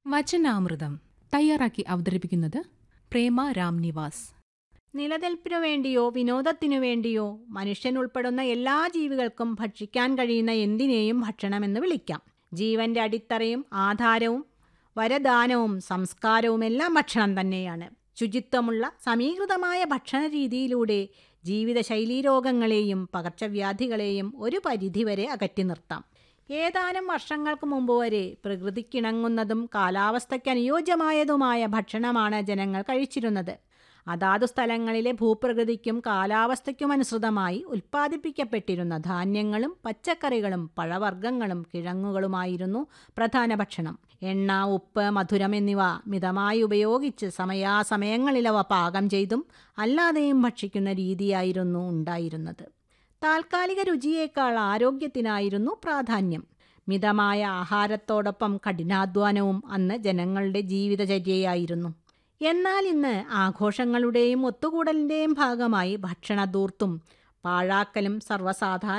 വചനാമൃതം തയ്യാറാക്കി അവതരിപ്പിക്കുന്നത് പ്രേമ രാം നിവാസ് നിലനിൽപ്പിനു വേണ്ടിയോ വിനോദത്തിനു വേണ്ടിയോ മനുഷ്യൻ ഉൾപ്പെടുന്ന എല്ലാ ജീവികൾക്കും ഭക്ഷിക്കാൻ കഴിയുന്ന എന്തിനേയും ഭക്ഷണമെന്ന് വിളിക്കാം ജീവന്റെ അടിത്തറയും ആധാരവും വരദാനവും സംസ്കാരവും എല്ലാം ഭക്ഷണം തന്നെയാണ് ശുചിത്വമുള്ള സമീകൃതമായ ഭക്ഷണ രീതിയിലൂടെ ജീവിതശൈലീ രോഗങ്ങളെയും പകർച്ചവ്യാധികളെയും ഒരു പരിധിവരെ അകറ്റി നിർത്താം ഏതാനും വർഷങ്ങൾക്ക് മുമ്പ് വരെ പ്രകൃതിക്കിണങ്ങുന്നതും കാലാവസ്ഥയ്ക്ക് അനുയോജ്യമായതുമായ ഭക്ഷണമാണ് ജനങ്ങൾ കഴിച്ചിരുന്നത് അതാതു സ്ഥലങ്ങളിലെ ഭൂപ്രകൃതിക്കും കാലാവസ്ഥയ്ക്കും അനുസൃതമായി ഉൽപ്പാദിപ്പിക്കപ്പെട്ടിരുന്ന ധാന്യങ്ങളും പച്ചക്കറികളും പഴവർഗ്ഗങ്ങളും കിഴങ്ങുകളുമായിരുന്നു പ്രധാന ഭക്ഷണം എണ്ണ ഉപ്പ് മധുരം എന്നിവ മിതമായി ഉപയോഗിച്ച് സമയാസമയങ്ങളിൽ അവ പാകം ചെയ്തും അല്ലാതെയും ഭക്ഷിക്കുന്ന രീതിയായിരുന്നു ഉണ്ടായിരുന്നത് താൽക്കാലിക രുചിയേക്കാൾ ആരോഗ്യത്തിനായിരുന്നു പ്രാധാന്യം മിതമായ ആഹാരത്തോടൊപ്പം കഠിനാധ്വാനവും അന്ന് ജനങ്ങളുടെ ജീവിതചര്യയായിരുന്നു എന്നാൽ ഇന്ന് ആഘോഷങ്ങളുടെയും ഒത്തുകൂടലിൻ്റെയും ഭാഗമായി ഭക്ഷണധൂർത്തും പാഴാക്കലും സർവ്വസാധാരണ